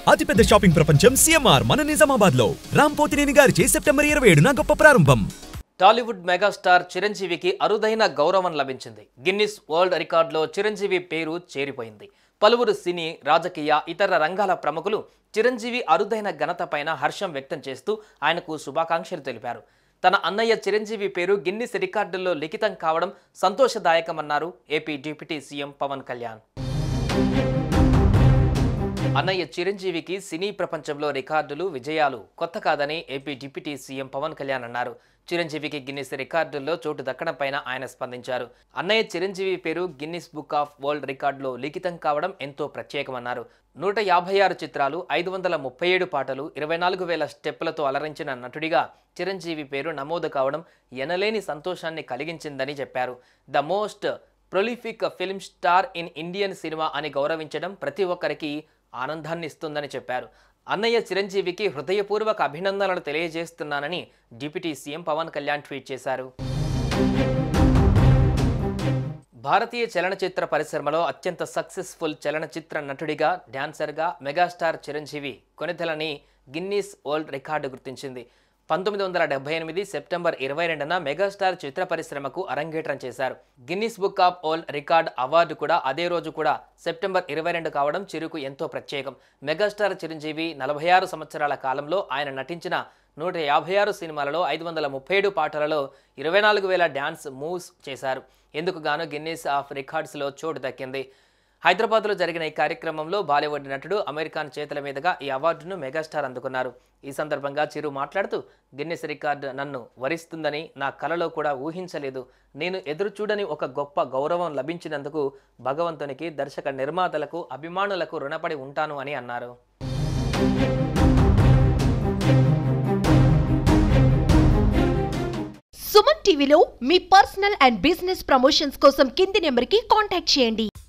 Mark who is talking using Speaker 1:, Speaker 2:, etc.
Speaker 1: అతిపెద్ద షాపింగ్ ప్రపంచం సిఎంఆర్ మన నిజామాబాద్ లో రామ్ పోతినేని గారిచే సెప్టెంబర్ ఇరవై ఏడున గొప్ప ప్రారంభం
Speaker 2: టాలీవుడ్ మెగాస్టార్ చిరంజీవికి అరుదైన గౌరవం లభించింది గిన్నిస్ వరల్డ్ రికార్డులో చిరంజీవి పేరు చేరిపోయింది పలువురు సినీ రాజకీయ ఇతర రంగాల ప్రముఖులు చిరంజీవి అరుదైన ఘనత పైన హర్షం వ్యక్తం చేస్తూ ఆయనకు శుభాకాంక్షలు తెలిపారు తన అన్నయ్య చిరంజీవి పేరు గిన్నిస్ రికార్డుల్లో లిఖితం కావడం సంతోషదాయకమన్నారు AP deputy CM Pawan Kalyan అన్నయ్య చిరంజీవికి సినీ ప్రపంచంలో రికార్డులు విజయాలు కొత్త కాదని AP deputy CM Pawan Kalyan అన్నారు చిరంజీవికి గిన్నిస్ రికార్డుల్లో చోటు దక్కడం పైన ఆయన స్పందించారు అన్నయ్య చిరంజీవి పేరు గిన్నిస్ బుక్ ఆఫ్ వరల్డ్ రికార్డులో లిఖితం కావడం ఎంతో ప్రత్యేకమన్నారు నూట యాభై ఆరు చిత్రాలు ఐదు వందల ముప్పై ఏడు పాటలు ఇరవై నాలుగు వేల స్టెప్పులతో అలరించిన నటుడిగా చిరంజీవి పేరు నమోదు కావడం ఎనలేని సంతోషాన్ని కలిగించిందని చెప్పారు the most prolific film star in Indian cinema అని గౌరవించడం ప్రతి ఒక్కరికి ఆనందాన్ని ఇస్తుందని చెప్పారు అన్నయ్య చిరంజీవికి హృదయపూర్వక అభినందనలు తెలియజేస్తున్నానని deputy CM Pawan Kalyan tweet చేశారు భారతీయ చలనచిత్ర పరిశ్రమలో అత్యంత సక్సెస్ఫుల్ చలనచిత్ర నటుడిగా డాన్సర్గా మెగాస్టార్ చిరంజీవి కొనితెలని గిన్నీస్ వరల్డ్ రికార్డు గుర్తించింది పంతొమ్మిది వందల డెబ్బై ఎనిమిది సెప్టెంబర్ ఇరవై రెండున మెగాస్టార్ చిత్ర పరిశ్రమకు అరంగేట్రం చేశారు Guinness book of world record award కూడా అదే రోజు కూడా సెప్టెంబర్ ఇరవై రెండు కావడం చిరుకు ఎంతో ప్రత్యేకం మెగాస్టార్ చిరంజీవి నలభై ఆరు సంవత్సరాల కాలంలో ఆయన నటించిన నూట యాభై ఆరు సినిమాలలో ఐదు వందల ముప్పై ఏడు పాటలలో ఇరవై నాలుగు వేల డ్యాన్స్ మూవ్స్ చేశారు ఎందుకు గాను గిన్నీస్ ఆఫ్ రికార్డ్స్లో చోటు దక్కింది హైదరాబాద్లో జరిగిన ఈ కార్యక్రమంలో బాలీవుడ్ నటుడు అమీర్ ఖాన్ చేతుల మీదుగా ఈ అవార్డును మెగాస్టార్ అందుకున్నారు ఈ సందర్భంగా చిరు మాట్లాడుతూ గిన్నిస్ రికార్డు నన్ను వరిస్తుందని నా కలలో కూడా ఊహించలేదు నేను ఎదురు చూడని ఒక గొప్ప గౌరవం లభించినందుకు భగవంతునికి దర్శక నిర్మాతలకు అభిమానులకు రుణపడి ఉంటాను అని అన్నారు
Speaker 3: సుమన్ టీవీలో మీ పర్సనల్ అండ్ బిజినెస్ ప్రమోషన్స్ కోసం కింది నెంబర్కి కాంటాక్ట్ చేయండి